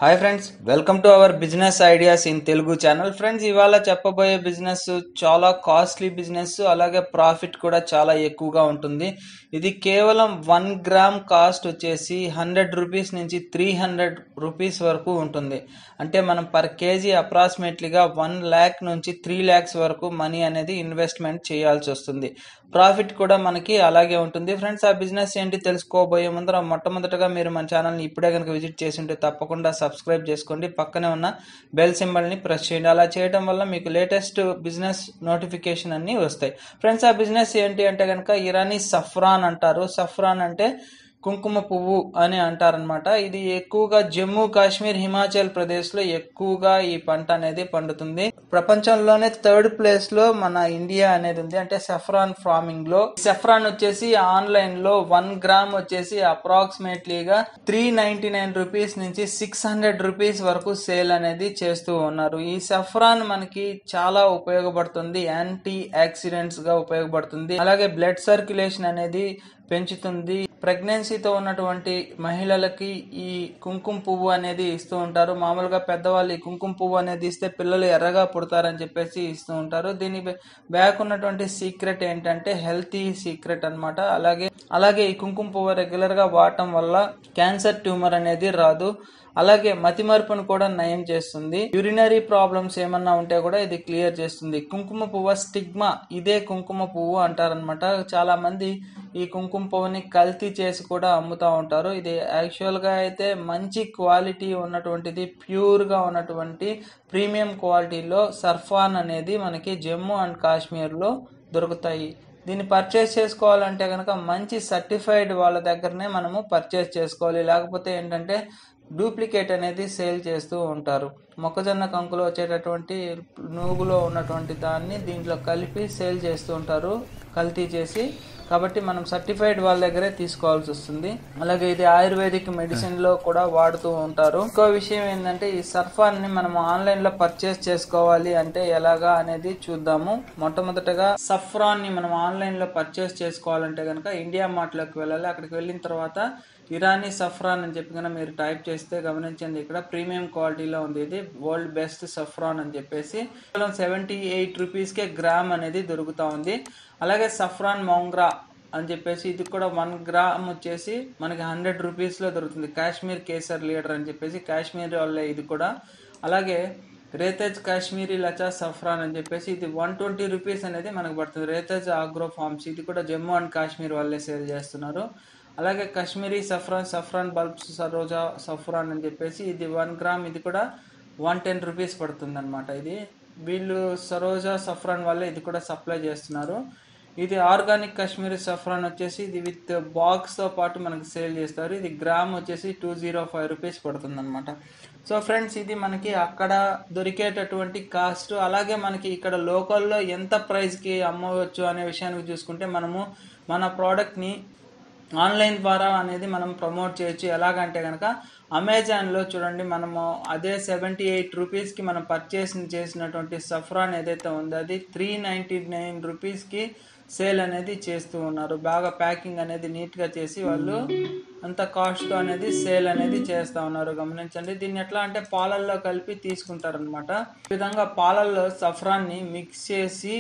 hi friends welcome to our business ideas in Telugu channel friends ఇవాళ చెప్పబోయే business చాలా costly business అలాగే profit కూడా చాలా ఎక్కువగా ఉంటుంది ఇది కేవలం వన్ గ్రామ్ కాస్ట్ వచ్చేసి హండ్రెడ్ రూపీస్ నుంచి త్రీ హండ్రెడ్ రూపీస్ వరకు ఉంటుంది అంటే మనం పర్ కేజీ అప్రాక్సిమేట్లీగా వన్ ల్యాక్ నుంచి త్రీ ల్యాక్స్ వరకు మనీ అనేది ఇన్వెస్ట్మెంట్ చేయాల్సి వస్తుంది ప్రాఫిట్ కూడా మనకి అలాగే ఉంటుంది ఫ్రెండ్స్ ఆ బిజినెస్ ఏంటి తెలుసుకోబోయే ముందర మొట్టమొదటగా మీరు మన ఛానల్ని ఇప్పుడే కనుక విజిట్ చేసి ఉంటే తప్పకుండా సబ్స్క్రైబ్ చేసుకోండి పక్కనే ఉన్న బెల్ సింబల్ని ప్రెస్ చేయండి అలా చేయడం వల్ల మీకు లేటెస్ట్ బిజినెస్ నోటిఫికేషన్ అన్నీ వస్తాయి ఫ్రెండ్స్ ఆ బిజినెస్ ఏంటి అంటే కనుక ఇరానీ సఫ్రాన్ అంటారు సఫ్రాన్ అంటే కుంకుమ పువ్వు అని అంటారనమాట ఇది ఎక్కువగా జమ్మూ కాశ్మీర్ హిమాచల్ ప్రదేశ్ లో ఎక్కువగా ఈ పంట అనేది పండుతుంది ప్రపంచంలోనే థర్డ్ ప్లేస్ లో మన ఇండియా అనేది ఉంది అంటే సఫ్రాన్ ఫార్మింగ్ లో సఫ్రాన్ వచ్చేసి ఆన్లైన్ లో వన్ గ్రామ్ వచ్చేసి అప్రాక్సిమేట్లీగా త్రీ నైన్టీ నైన్ రూపీస్ నుంచి సిక్స్ హండ్రెడ్ రూపీస్ వరకు సేల్ అనేది చేస్తూ ఉన్నారు ఈ సఫ్రాన్ మనకి చాలా ఉపయోగపడుతుంది యాంటీ ఆక్సిడెంట్స్ గా ఉపయోగపడుతుంది అలాగే బ్లడ్ సర్క్యులేషన్ అనేది పెంచుతుంది ప్రెగ్నెన్సీతో ఉన్నటువంటి మహిళలకి ఈ కుంకుమ పువ్వు అనేది ఇస్తూ ఉంటారు మామూలుగా పెద్దవాళ్ళు ఈ కుంకుమ పువ్వు అనేది ఇస్తే పిల్లలు ఎర్రగా పుడతారని చెప్పేసి ఇస్తూ ఉంటారు దీని బ్యాక్ ఉన్నటువంటి సీక్రెట్ ఏంటంటే హెల్తీ సీక్రెట్ అన్నమాట అలాగే అలాగే ఈ కుంకుమ పువ్వు రెగ్యులర్ గా వాడటం వల్ల క్యాన్సర్ ట్యూమర్ అనేది రాదు అలాగే మతిమరుపును కూడా నయం చేస్తుంది యూరినరీ ప్రాబ్లమ్స్ ఏమన్నా ఉంటే కూడా ఇది క్లియర్ చేస్తుంది కుంకుమ పువ్వు స్టిగ్మా ఇదే కుంకుమ పువ్వు అంటారనమాట చాలా మంది ఈ కుంకుమ పువ్వుని కల్తీ చేసి కూడా అమ్ముతూ ఉంటారు ఇది యాక్చువల్ గా అయితే మంచి క్వాలిటీ ఉన్నటువంటిది ప్యూర్ గా ఉన్నటువంటి ప్రీమియం క్వాలిటీలో సర్ఫాన్ అనేది మనకి జమ్మూ అండ్ కాశ్మీర్ లో దొరుకుతాయి దీన్ని పర్చేస్ చేసుకోవాలంటే కనుక మంచి సర్టిఫైడ్ వాళ్ళ దగ్గరనే మనము పర్చేస్ చేసుకోవాలి లేకపోతే ఏంటంటే డూప్లికేట్ అనేది సేల్ చేస్తూ ఉంటారు మొక్కజొన్న కంకులో వచ్చేటటువంటి నూగులో ఉన్నటువంటి దాన్ని దీంట్లో కలిపి సేల్ చేస్తూ ఉంటారు కల్తీ చేసి కాబట్టి మనం సర్టిఫైడ్ వాళ్ళ దగ్గరే తీసుకోవాల్సి వస్తుంది అలాగే ఇది ఆయుర్వేదిక్ మెడిసిన్ లో కూడా వాడుతూ ఉంటారు ఇంకో విషయం ఏంటంటే ఈ సర్ఫాన్ ని మనం ఆన్లైన్ లో పర్చేస్ చేసుకోవాలి అంటే ఎలాగా అనేది చూద్దాము మొట్టమొదటగా సఫ్రాన్ ని మనం ఆన్లైన్ లో పర్చేస్ చేసుకోవాలంటే కనుక ఇండియా మార్ట్ లోకి వెళ్ళాలి అక్కడికి వెళ్ళిన తర్వాత ఇరానీ సఫ్రాన్ అని చెప్పి కనుక మీరు టైప్ చేస్తే గమనించండి ఇక్కడ ప్రీమియం క్వాలిటీలో ఉంది ఇది వరల్డ్ బెస్ట్ సఫ్రాన్ అని చెప్పేసి కేవలం సెవెంటీ ఎయిట్ రూపీస్కే గ్రామ్ అనేది దొరుకుతా ఉంది అలాగే సఫ్రాన్ మోంగ్రా అని చెప్పేసి ఇది కూడా వన్ గ్రామ్ వచ్చేసి మనకి హండ్రెడ్ రూపీస్లో దొరుకుతుంది కాశ్మీర్ కేసర్ లీడర్ అని చెప్పేసి కాశ్మీర్ వాళ్ళే ఇది కూడా అలాగే రేతజ్ కాశ్మీరీ లచా సఫ్రాన్ అని చెప్పేసి ఇది వన్ ట్వంటీ రూపీస్ అనేది మనకు పడుతుంది రేతజ్ ఆగ్రో ఫార్మ్స్ ఇది కూడా జమ్మూ అండ్ కాశ్మీర్ వాళ్ళే సేల్ చేస్తున్నారు అలాగే Kashmiri saffron saffron bulbs Saroja saffron అని చెప్పేసి ఇది వన్ గ్రామ్ ఇది కూడా వన్ టెన్ రూపీస్ పడుతుంది అనమాట ఇది వీళ్ళు సరోజా సఫ్రాన్ వల్లే ఇది కూడా సప్లై చేస్తున్నారు ఇది ఆర్గానిక్ కాశ్మీరీ సఫ్రాన్ వచ్చేసి ఇది విత్ బాక్స్తో పాటు మనకి సేల్ చేస్తారు ఇది గ్రామ్ వచ్చేసి టూ జీరో ఫైవ్ రూపీస్ పడుతుంది అనమాట సో ఫ్రెండ్స్ ఇది మనకి అక్కడ దొరికేటటువంటి కాస్ట్ అలాగే మనకి ఇక్కడ లోకల్లో ఎంత ప్రైస్కి అమ్మవచ్చు అనే విషయానికి చూసుకుంటే మనము మన ప్రోడక్ట్ని ఆన్లైన్ ద్వారా అనేది మనం ప్రమోట్ చేయొచ్చు ఎలాగంటే కనుక అమెజాన్లో చూడండి మనము అదే సెవెంటీ ఎయిట్ రూపీస్కి మనం పర్చేస్ చేసినటువంటి సఫ్రాన్ ఏదైతే ఉందో అది త్రీ నైంటీ నైన్ రూపీస్కి సేల్ అనేది చేస్తూ ఉన్నారు బాగా ప్యాకింగ్ అనేది నీట్గా చేసి వాళ్ళు అంత కాస్ట్తో అనేది సేల్ అనేది చేస్తూ ఉన్నారు గమనించండి దీన్ని ఎట్లా అంటే పాలల్లో కలిపి తీసుకుంటారనమాట ఈ విధంగా పాలల్లో సఫ్రాన్ని మిక్స్ చేసి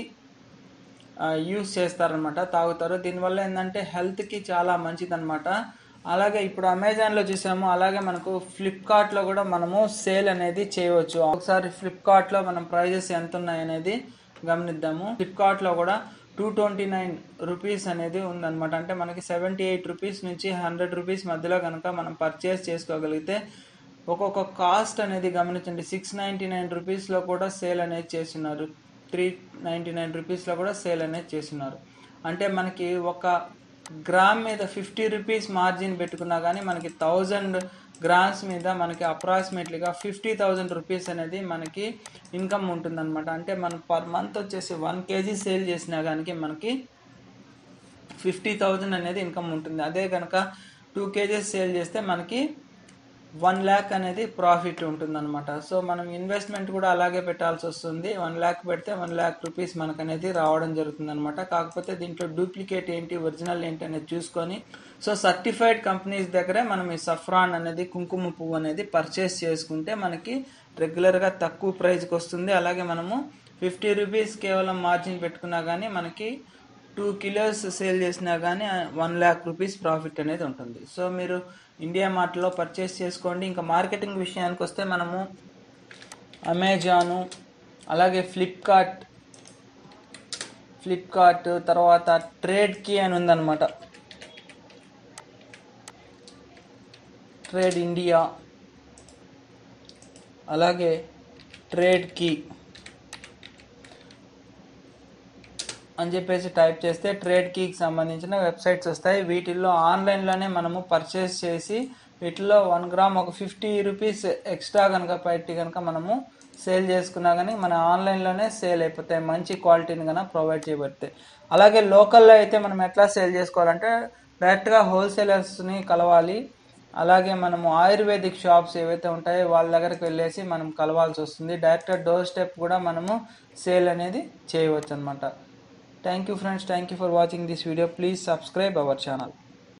యూస్ చేస్తారనమాట తాగుతారు దీనివల్ల ఏంటంటే హెల్త్కి చాలా మంచిదన్నమాట అలాగే ఇప్పుడు అమెజాన్లో చూసాము అలాగే మనకు ఫ్లిప్కార్ట్లో కూడా మనము సేల్ అనేది చేయవచ్చు ఒకసారి ఫ్లిప్కార్ట్లో మనం ప్రైజెస్ ఎంత ఉన్నాయి అనేది గమనిద్దాము ఫ్లిప్కార్ట్లో కూడా టూ ట్వంటీ నైన్ రూపీస్ అనేది ఉందన్నమాట అంటే మనకి సెవెంటీ ఎయిట్ రూపీస్ నుంచి హండ్రెడ్ రూపీస్ మధ్యలో కనుక మనం పర్చేస్ చేసుకోగలిగితే ఒక్కొక్క కాస్ట్ అనేది గమనించండి సిక్స్ నైంటీ నైన్ రూపీస్లో కూడా సేల్ అనేది చేస్తున్నారు త్రీ నైంటీ నైన్ రూపీస్లో కూడా సేల్ అనేది చేస్తున్నారు అంటే మనకి ఒక గ్రామ్ మీద ఫిఫ్టీ రూపీస్ మార్జిన్ పెట్టుకున్నా కానీ మనకి థౌజండ్ గ్రామ్స్ మీద మనకి అప్రాక్సిమేట్లీగా ఫిఫ్టీ థౌజండ్ రూపీస్ అనేది మనకి ఇన్కమ్ ఉంటుందన్నమాట అంటే మనం పర్ మంత్ వచ్చేసి వన్ కేజీ సేల్ చేసినా కానీ మనకి ఫిఫ్టీ థౌజండ్ అనేది ఇన్కమ్ ఉంటుంది అదే కనుక టూ కేజీస్ సేల్ చేస్తే మనకి వన్ ల్యాక్ అనేది ప్రాఫిట్ ఉంటుందన్నమాట సో మనం ఇన్వెస్ట్మెంట్ కూడా అలాగే పెట్టాల్సి వస్తుంది వన్ ల్యాక్ పెడితే వన్ ల్యాక్ రూపీస్ మనకు అనేది రావడం జరుగుతుందన్నమాట కాకపోతే దీంట్లో డూప్లికేట్ ఏంటి ఒరిజినల్ ఏంటి అనేది చూసుకొని సో సర్టిఫైడ్ కంపెనీస్ దగ్గరే మనం ఈ సఫ్రాన్ అనేది కుంకుమ పువ్వు అనేది పర్చేస్ చేసుకుంటే మనకి రెగ్యులర్గా తక్కువ ప్రైస్కి వస్తుంది అలాగే మనము ఫిఫ్టీ రూపీస్ కేవలం మార్జిన్ పెట్టుకున్నా కానీ మనకి టూ కిలోస్ సేల్ చేసినా కానీ వన్ ల్యాక్ రూపీస్ ప్రాఫిట్ అనేది ఉంటుంది సో మీరు ఇండియా మార్ట్లో పర్చేస్ చేసుకోండి ఇంకా మార్కెటింగ్ విషయానికి వస్తే మనము అమెజాను అలాగే ఫ్లిప్కార్ట్ ఫ్లిప్కార్ట్ తర్వాత ట్రేడ్ కీ అని ఉందన్నమాట ట్రేడ్ ఇండియా అలాగే ట్రేడ్ కీ అని చెప్పేసి టైప్ చేస్తే ట్రేడ్ కీకి సంబంధించిన వెబ్సైట్స్ వస్తాయి వీటిల్లో ఆన్లైన్లోనే మనము పర్చేస్ చేసి వీటిలో వన్ గ్రామ్ ఒక ఫిఫ్టీ రూపీస్ ఎక్స్ట్రా కనుక పెట్టి కనుక మనము సేల్ చేసుకున్నా కానీ మన ఆన్లైన్లోనే సేల్ అయిపోతాయి మంచి క్వాలిటీని కనుక ప్రొవైడ్ చేయబడతాయి అలాగే లోకల్లో అయితే మనం ఎట్లా సేల్ చేసుకోవాలంటే డైరెక్ట్గా హోల్సేలర్స్ని కలవాలి అలాగే మనము ఆయుర్వేదిక్ షాప్స్ ఏవైతే ఉంటాయో వాళ్ళ దగ్గరికి వెళ్ళేసి మనం కలవాల్సి వస్తుంది డైరెక్ట్ డోర్ స్టెప్ కూడా మనము సేల్ అనేది చేయవచ్చు అనమాట thank you friends thank you for watching this video please subscribe our channel